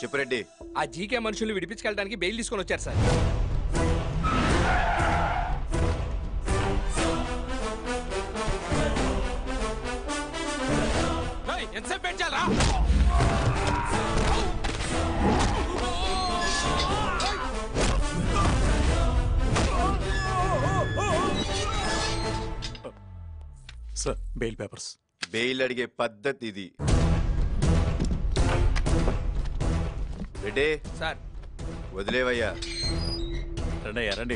చెప్పు రెడ్డి ఆ జీకే మనుషుల్ని విడిపించుకెళ్ళడానికి బెయిల్ తీసుకొని వచ్చారు సార్ ఏయ్, ఎంతసేపు పెట్టాలరా సార్ బెయిల్ పేపర్స్ బెయిల్ అడిగే పద్ధతి ఇది రెడ్డి సార్ వదిలేవయ్యా రండి అయ్యా రండి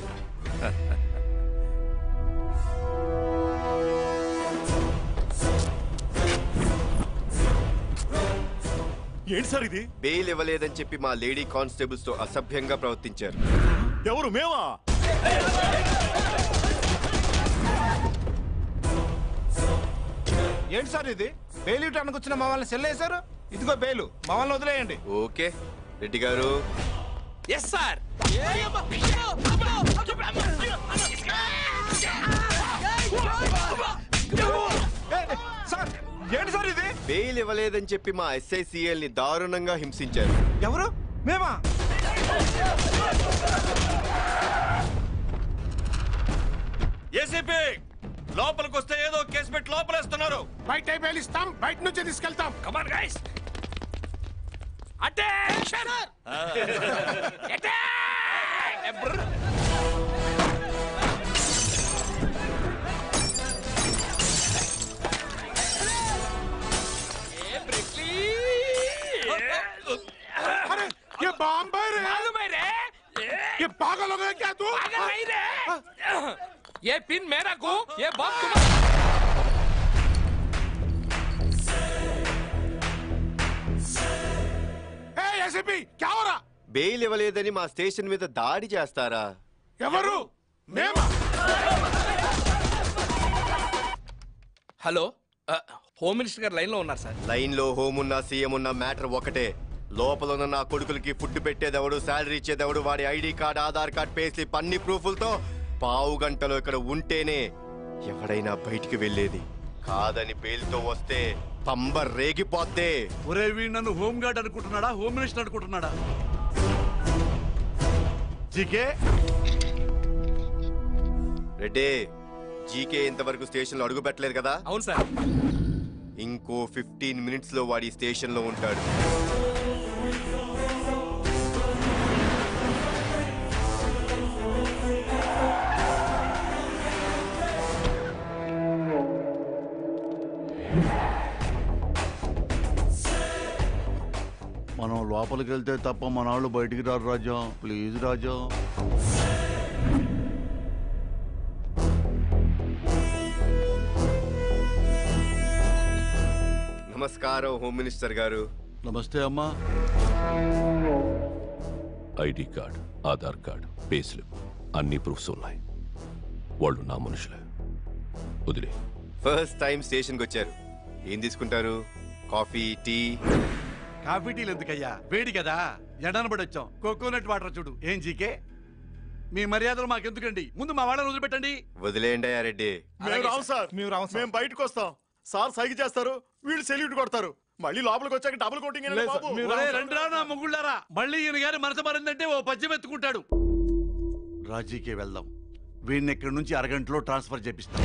ఏంటి సార్ ఇది బెయిల్ ఇవ్వలేదని చెప్పి మా లేడీ కానిస్టేబుల్స్ తో అసభ్యంగా ప్రవర్తించారు ఎవరు మేమా ఏంటి సార్ ఇది బెయిల్ ఇవ్వడానికి వచ్చిన మమ్మల్ని సెల్ వేశారు ఇదిగో బెయిల్ మమ్మల్ని వదిలేయండి okay Reddy garu yes sir ఏ, ఏ, సార్ ఏంటి సార్ ఇది బెయిల్ ఇవ్వలేదని చెప్పి మా ఎస్ఐసిఎల్ ని దారుణంగా హింసించారు ఎవరు మేమా ఏసీపీ లోపలికి వస్తే ఏదో కేసు పెట్టి లోపలేస్తున్నారు బయట పేలిస్తాం బయట నుంచే తీసుకెళ్తాం కమాన్ గైస్ అటెన్షన్ अरे ये बॉम्ब है रे ये पागल हो गया क्या तू ये पिन मेरा को ये बम तुम्हारा ए एसीपी क्या हो रहा బెయిల్ ఇవ్వలేదని మా స్టేషన్ మీద దాడి చేస్తారా ఎవరు మేమా hello home minister garu line లో ఉన్నారు సార్ లైన్ లో హోమ్ ఉన్న సీఎం ఉన్న మ్యాటర్ ఒకటే లోపల ఉన్న నా కొడుకులకి ఫుడ్ పెట్టేదెవడు శాలరీ ఇచ్చేదెవడు వాడి ID card Aadhaar card pay slip అన్ని ప్రూఫ్లతో పావు గంటలో ఇక్కడ ఉంటేనే ఎవడైనా బయటికి వెళ్ళేది కాదని బెయిల్తో వస్తే పంబ రేగిపోద్దే ఒరే వీడు నన్ను హోమ్ గార్డ్ అనుకుంటున్నాడా హోమ్ మినిస్టర్ అనుకుంటున్నాడా జీకే రెడ్డే జీకే ఇంతవరకు స్టేషన్ లో అడుగు పెట్టలేదు కదా అవును సార్ ఇంకో ఫిఫ్టీన్ మినిట్స్ లో వాడి స్టేషన్ లో ఉంటాడు మనం లోపలికి వెళ్తే తప్ప మన వాళ్ళు బయటికి రారు రాజా ప్లీజ్ రాజా నమస్కారం హోమ్ మినిస్టర్ గారు నమస్తే అమ్మా ID card Aadhaar card pay slip అన్ని ప్రూఫ్స్ ఉన్నాయి వాళ్ళు నా మనుషులే వదిలే ఫస్ట్ టైం స్టేషన్కి వచ్చారు ఏం తీసుకుంటారు కాఫీ టీ కాఫీ టీలు ఎందుకయ్యా వేడి కదా ఎండన పడి వచ్చాం కోకోనట్ వాటర్ చూడు ఏం జీకే మీ మర్యాదలు మాకెందుకండి ముందు మా వాళ్ళని వదిలిపెట్టండి వదిలేయండి అయ్యా రెడ్డి మేము రావు సార్ మేము రాము సార్. మేము బయటకు వస్తాం సార్ సైకి చేస్తారు వీళ్ళు సెల్యూట్ కొడతారు మళ్ళీ లోపలికి వచ్చాక డబుల్ కోటింగ్ లేదు సార్, మేము ఒరే రండిరా నా ముగ్గుళ్ళారా మళ్ళీ ఈయన గారి మనసు మారిందంటే ఓ పద్యం ఎత్తుకుంటాడు రాజీకే వెళ్దాం వీడిని ఇక్కడి నుంచి అరగంటలో ట్రాన్స్ఫర్ చేపిస్తాం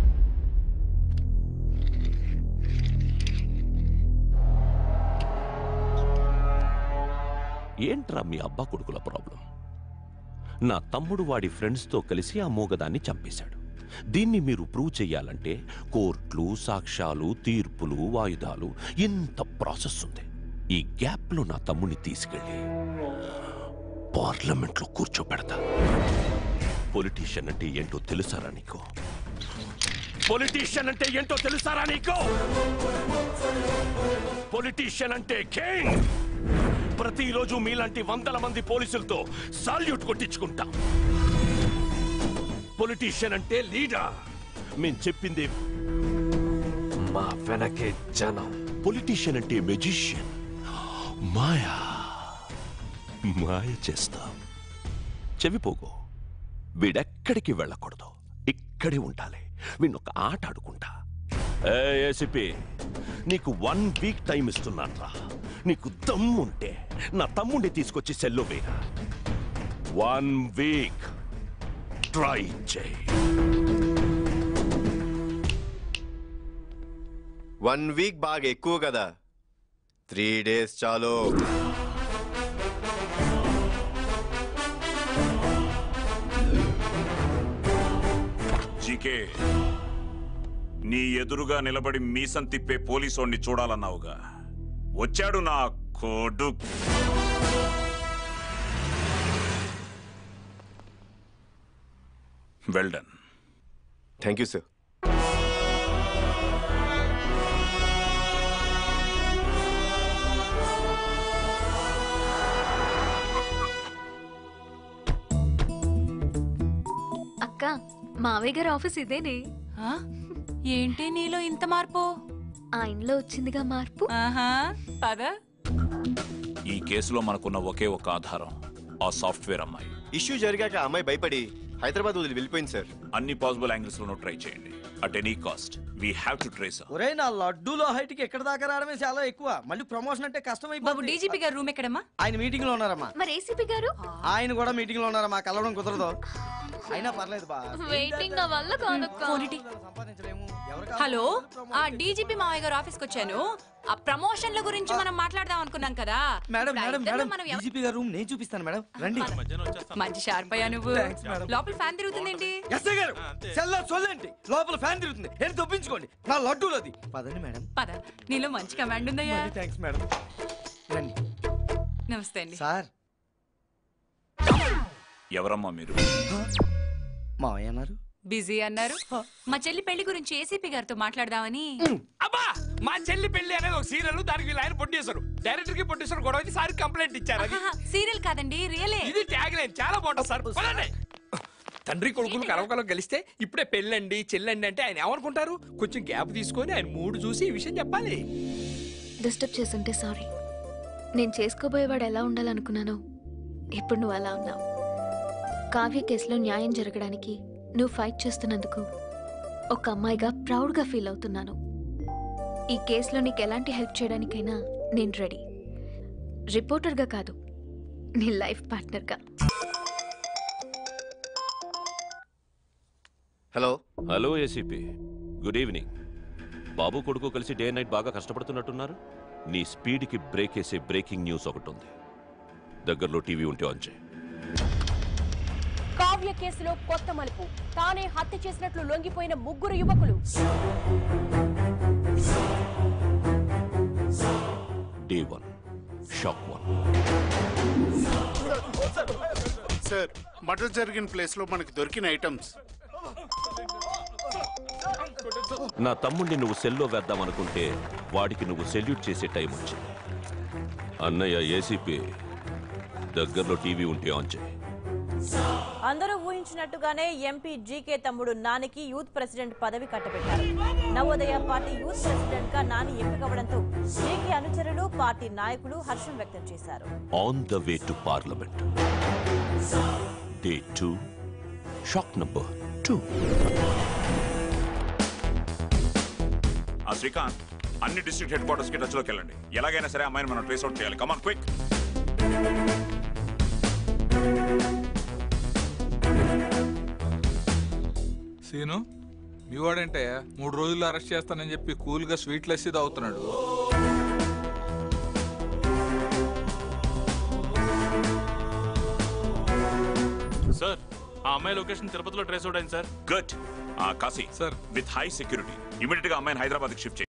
ఏంట్రా మీ అబ్బా కొడుకుల ప్రాబ్లం నా తమ్ముడు వాడి ఫ్రెండ్స్తో కలిసి ఆ మూగదాన్ని చంపేశాడు దీన్ని మీరు ప్రూవ్ చెయ్యాలంటే కోర్టులు సాక్ష్యాలు తీర్పులు వాయిదాలు ఇంత ప్రాసెస్ ఉంది ఈ గ్యాప్లో నా తమ్ముడిని తీసుకెళ్ళి పార్లమెంట్లో కూర్చోబెడతా పొలిటీషియన్ అంటే ఏంటో తెలుసారా నీకు పొలిటీషియన్ అంటే ఏంటో తెలుసారా నీకు పొలిటీషియన్ అంటే కింగ్ ప్రతిరోజు మీలాంటి వందల మంది పోలీసులతో సాల్యూట్ కొట్టించుకుంటాం పొలిటీషియన్ అంటే లీడర్ మేం చెప్పింది మా వెనకే జనం పొలిటీషియన్ అంటే మెజిషియన్ మాయా మాయ చేస్తాం చెవిపోగో వీడెక్కడికి వెళ్ళకూడదు ఇక్కడే ఉండాలి వీణొక ఆట ఆడుకుంటా ఏసిపి నీకు వన్ వీక్ టైం ఇస్తున్నాను రా నీకు దమ్ముంటే నా తమ్ముడిని తీసుకొచ్చి సెల్లో వేయరా వన్ వీక్ ట్రై చేయి వన్ వీక్ బాగా ఎక్కువ కదా త్రీ డేస్ చాలు జీకే నీ ఎదురుగా నిలబడి మీసం తిప్పే పోలీసోడిని చూడాలన్నావుగా వచ్చాడు నా కొడుకు వెల్డన్ థ్యాంక్ యూ సార్ అక్క మావయ్య గారి ఆఫీస్ ఇదేనే ఆ? ఏంటి నీలో ఇంత మార్పు ఆయనలో వచ్చిందిగా మార్పు ఆహా పద ఈ కేసులో మనకున్న ఒకే ఒక ఆధారం ఆ సాఫ్ట్వేర్ అమ్మాయి ఇష్యూ జరిగాక ఆ అమ్మాయి భయపడి హైదరాబాద్ వదిలి వెళ్ళిపోయింది సార్ అన్ని పాసిబుల్ యాంగిల్స్ లోనూ ట్రై చేయండి at any cost we have to trace ఒరే నా లడ్డూలో హైట్ కి ఎక్కడ దాకా రావడమే చాలా ఎక్కువ మళ్ళీ ప్రమోషన్ అంటే కష్టం బాబు అయిపోతుంది డీజీపీ గారు రూమ్ ఎక్కడమ్మా ఆయన మీటింగ్ లో ఉన్నారమ్మా మరి ఏసీపీ గారు ఆయన కూడా మీటింగ్ లో ఉన్నారమ్మా కలవడం కుదరదు అయినా పర్లేదు బా వెయిటింగ్ నా వల్ల కాదక్క ఫోనిటి. సంపాదించలేము ఎవరు హలో ఆ డీజీపీ మావయ్య గారు ఆఫీస్కి వచ్చాను ఆ ప్రమోషన్ల గురించి మనం మాట్లాడదాం అనుకున్నాం కదా మేడం ఇప్పుడు ఆ మేడం ఇద్దరిలో మేడం మనం ఎవ- డీజీపీ గారు రూమ్ నేను చూపిస్తాను మేడం రండి మంచి షార్ప్ అయ్యా నువ్వు Thanks, madam. లోపల ఫ్యాన్ తిరుగుతుందేంటి ఎస్ఐ గారు సెల్లో సొల్లేంటి లోపల ఫ్యాన్ తిరుగుతుంది నేను తప్పించుకోండి నా లడ్డూలోది పదండి మేడం పద నీలో మంచి కమాండ్ ఉందయ్యా థ్యాంక్స్ మేడం రండి నమస్తే అండి సార్ ఎవరమ్మా మీరు మావయ్య అన్నారు బిజీ అన్నారు మా చెల్లి పెళ్లి గురించి ఏసీపీ గారితో మాట్లాడదామని అబ్బా మా చెల్లి పెళ్లి అనేది ఒక సీరియల్ దానికి వీళ్ళు ఆయన ప్రొడ్యూసర్ డైరెక్టర్ కి ప్రొడ్యూసర్ గొడవ అయితే సార్ కంప్లైంట్ ఇచ్చారు అది సీరియల్ కాదండి రియలే ఇది ట్యాగ్ లైన్ చాలా బాగుంటుంది సార్ పదండి. తండ్రి కొడుకులు కలవకలం కలిస్తే ఇప్పుడే పెళ్ళండి చెల్లండి అంటే ఆయన ఏమనుకుంటారు కొంచెం గ్యాప్ తీసుకొని ఆయన మూడు చూసి ఈ విషయం చెప్పాలి డిస్టర్బ్ చేస్తుంటే సారీ నేను చేసుకోబోయేవాడు ఎలా ఉండాలనుకున్నానో ఇప్పుడు నువ్వు అలా ఉన్నావు కావ్య కేసులో న్యాయం జరగడానికి నువ్వు ఫైట్ చేస్తున్నందుకు ఒక అమ్మాయిగా ప్రౌడ్గా ఫీల్ అవుతున్నాను ఈ కేసులో నీకు ఎలాంటి హెల్ప్ చేయడానికైనా నేను రెడీ రిపోర్టర్గా కాదు నీ లైఫ్ పార్ట్నర్గా hello hello ACP good evening బాబు కొడుకు కలిసి డే నైట్ బాగా కష్టపడుతున్నట్టున్నారు నీ స్పీడ్కి బ్రేక్ వేసే బ్రేకింగ్ న్యూస్ ఒకటి ఉంది దగ్గరలో టీవీ ఉంటే ఆన్ చేయి కావ్య కేసులో కొత్త మలుపు తానే హత్య చేసినట్లు లొంగిపోయిన ముగ్గురు యువకులు day one shock one sir murder జరిగిన ప్లేస్ లో మనకి దొరికిన ఐటమ్స్ నా తమ్ముడిని నువ్వు సెల్లో వేద్దామనుకుంటే వాడికి నువ్వు సెల్యూట్ చేసే టైం వచ్చింది అన్నయ్య ఏసీపీ దగ్గరలో టీవీ ఉంటే ఆన్ చేయి అందరూ ఊహించినట్టుగానే ఎంపీ జీకే తమ్ముడు నానికి యూత్ ప్రెసిడెంట్ పదవి కట్టబెట్టారు నవోదయ పార్టీ యూత్ ప్రెసిడెంట్ గా నాని ఎంపికవడంతో జీకే అనుచరులు పార్టీ నాయకులు హర్షం వ్యక్తం చేశారు on the way to parliament day two shock number two ఆ శ్రీకాంత్ అన్ని డిస్ట్రిక్ట్ హెడ్ క్వార్టర్స్ కి టచ్ లోకి వెళ్ళండి ఎలాగైనా సరే అమ్మాయిని మనం ట్రేస్ అవుట్ చేయాలి కమాన్ క్విక్ సీను మీ వాడంటే మూడు రోజుల్లో అరెస్ట్ చేస్తానని చెప్పి కూల్ గా స్వీట్ లస్సీ తాగుతున్నాడు సార్ ఆ అమ్మాయి లొకేషన్ తిరుపతిలో ట్రేస్ అవుట్ అయింది సార్ గుడ్ ఆ Kashi sir. With high security immediate గా అమ్మాయిని హైదరాబాద్ షిఫ్ట్